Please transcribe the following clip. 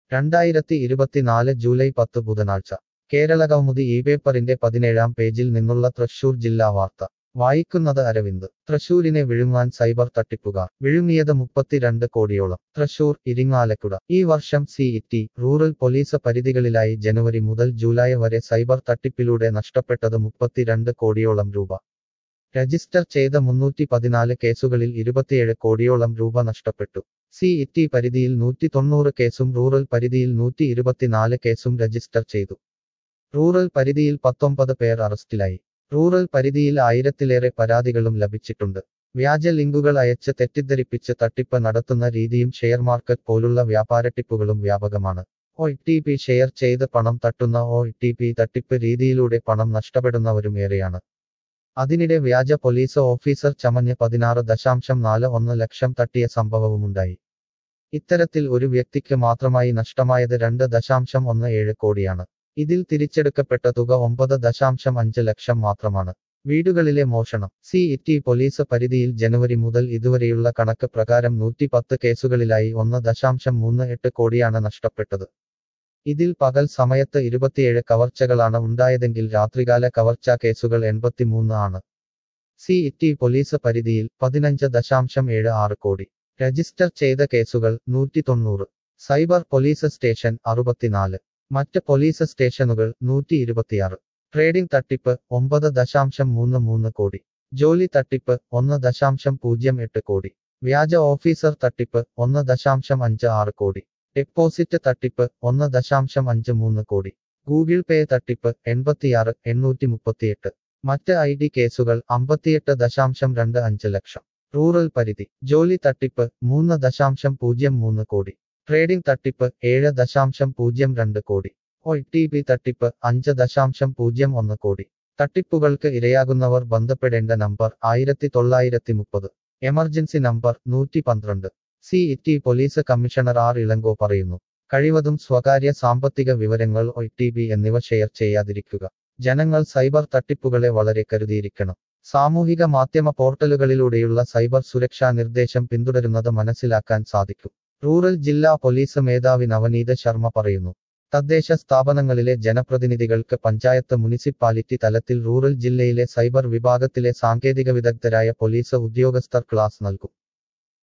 രണ്ടായിരത്തി ഇരുപത്തിനാല് ജൂലൈ പത്ത് ബുധനാഴ്ച കേരള കൗമുദി ഈ പേപ്പറിന്റെ പതിനേഴാം പേജിൽ നിന്നുള്ള തൃശൂർ ജില്ലാ വാർത്ത വായിക്കുന്നത് അരവിന്ദ് തൃശൂരിനെ വിഴുങ്ങാൻ സൈബർ തട്ടിപ്പുകാർ വിഴുങ്ങിയത് മുപ്പത്തിരണ്ട് കോടിയോളം തൃശൂർ ഇരിങ്ങാലക്കുട ഈ വർഷം സി ടി റൂറൽ പോലീസ് പരിധികളിലായി ജനുവരി മുതൽ ജൂലൈ വരെ സൈബർ തട്ടിപ്പിലൂടെ നഷ്ടപ്പെട്ടത് മുപ്പത്തിരണ്ട് കോടിയോളം രൂപ രജിസ്റ്റർ ചെയ്ത മുന്നൂറ്റി പതിനാല് കേസുകളിൽ ഇരുപത്തിയേഴ് കോടിയോളം രൂപ നഷ്ടപ്പെട്ടു സി ഇറ്റി പരിധിയിൽ നൂറ്റി തൊണ്ണൂറ് കേസും റൂറൽ പരിധിയിൽ നൂറ്റി ഇരുപത്തിനാല് കേസും രജിസ്റ്റർ ചെയ്തു റൂറൽ പരിധിയിൽ പത്തൊമ്പത് പേർ അറസ്റ്റിലായി റൂറൽ പരിധിയിൽ ആയിരത്തിലേറെ പരാതികളും ലഭിച്ചിട്ടുണ്ട് വ്യാജ ലിങ്കുകൾ അയച്ച് തെറ്റിദ്ധരിപ്പിച്ച് തട്ടിപ്പ് നടത്തുന്ന രീതിയും ഷെയർ മാർക്കറ്റ് പോലുള്ള വ്യാപാര ടിപ്പുകളും വ്യാപകമാണ് ഒ ടി പി ഷെയർ ചെയ്ത് പണം തട്ടുന്ന ഒ ടി പി തട്ടിപ്പ് രീതിയിലൂടെ പണം നഷ്ടപ്പെടുന്നവരും ഏറെയാണ് അതിനിടെ വ്യാജ പോലീസ് ഓഫീസർ ചമഞ്ഞ് പതിനാറ് ദശാംശം നാല് ഒന്ന് ലക്ഷം തട്ടിയ സംഭവവുമുണ്ടായി ഇത്തരത്തിൽ ഒരു വ്യക്തിക്ക് മാത്രമായി നഷ്ടമായത് രണ്ട് ദശാംശം ഒന്ന് ഏഴ് കോടിയാണ് ഇതിൽ തിരിച്ചെടുക്കപ്പെട്ട തുക ഒമ്പത് ദശാംശം അഞ്ച് ലക്ഷം മാത്രമാണ് വീടുകളിലെ മോഷണം സി ഇറ്റി പോലീസ് പരിധിയിൽ ജനുവരി മുതൽ ഇതുവരെയുള്ള കണക്ക് പ്രകാരം നൂറ്റി പത്ത് കേസുകളിലായി ഒന്ന് ദശാംശം മൂന്ന് എട്ട് കോടിയാണ് നഷ്ടപ്പെട്ടത് ഇതിൽ പകൽ സമയത്ത് ഇരുപത്തിയേഴ് കവർച്ചകളാണ് ഉണ്ടായതെങ്കിൽ രാത്രികാല കവർച്ചാ കേസുകൾ എൺപത്തിമൂന്ന് ആണ് സി ഇറ്റി പോലീസ് പരിധിയിൽ പതിനഞ്ച് ദശാംശം ഏഴ് ആറ് കോടി രജിസ്റ്റർ ചെയ്ത കേസുകൾ നൂറ്റി തൊണ്ണൂറ് സൈബർ പോലീസ് സ്റ്റേഷൻ അറുപത്തിനാല് മറ്റ് പോലീസ് സ്റ്റേഷനുകൾ നൂറ്റി ഇരുപത്തിയാറ് ട്രേഡിംഗ് തട്ടിപ്പ് ഒമ്പത് ദശാംശം മൂന്ന് മൂന്ന് കോടി ജോലി തട്ടിപ്പ് ഒന്ന് ദശാംശം പൂജ്യം എട്ട് കോടി വ്യാജ ഓഫീസർ തട്ടിപ്പ് ഒന്ന് ദശാംശം അഞ്ച് ആറ് കോടി ഡെപ്പോസിറ്റ് തട്ടിപ്പ് ഒന്ന് ദശാംശം അഞ്ച് മൂന്ന് കോടി ഗൂഗിൾ പേ തട്ടിപ്പ് എൺപത്തിയാറ് എണ്ണൂറ്റി മുപ്പത്തിയെട്ട് മറ്റ് ഐ ഡി കേസുകൾ അമ്പത്തിയെട്ട് ദശാംശം രണ്ട് അഞ്ച് ലക്ഷം റൂറൽ പരിധി ജോലി തട്ടിപ്പ് മൂന്ന് ദശാംശം പൂജ്യം മൂന്ന് കോടി ട്രേഡിംഗ് തട്ടിപ്പ് ഏഴ് ദശാംശം പൂജ്യം രണ്ട് കോടി ഒ ടി പി തട്ടിപ്പ് അഞ്ച് ദശാംശം പൂജ്യം ഒന്ന് കോടി തട്ടിപ്പുകൾക്ക് ഇരയാകുന്നവർ ബന്ധപ്പെടേണ്ട നമ്പർ ആയിരത്തി തൊള്ളായിരത്തി മുപ്പത് എമർജൻസി നമ്പർ നൂറ്റി പന്ത്രണ്ട് city police commissioner R Ilango പറയുന്നു കഴിവതും സ്വകാര്യ സാമ്പത്തിക വിവരങ്ങൾ ഒ ടി പി എന്നിവ ഷെയർ ചെയ്യാതിരിക്കുക ജനങ്ങൾ സൈബർ തട്ടിപ്പുകളെ വളരെ കരുതിയിരിക്കണം സാമൂഹിക മാധ്യമ പോർട്ടലുകളിലൂടെയുള്ള സൈബർ സുരക്ഷാ നിർദ്ദേശം പിന്തുടരുന്നത് മനസ്സിലാക്കാൻ സാധിക്കും റൂറൽ ജില്ലാ പോലീസ് മേധാവി നവനീത ശർമ്മ പറയുന്നു തദ്ദേശ സ്ഥാപനങ്ങളിലെ ജനപ്രതിനിധികൾക്ക് പഞ്ചായത്ത് മുനിസിപ്പാലിറ്റി തലത്തിൽ റൂറൽ ജില്ലയിലെ സൈബർ വിഭാഗത്തിലെ സാങ്കേതിക വിദഗ്ധരായ പോലീസ് ഉദ്യോഗസ്ഥർ ക്ലാസ് നൽകും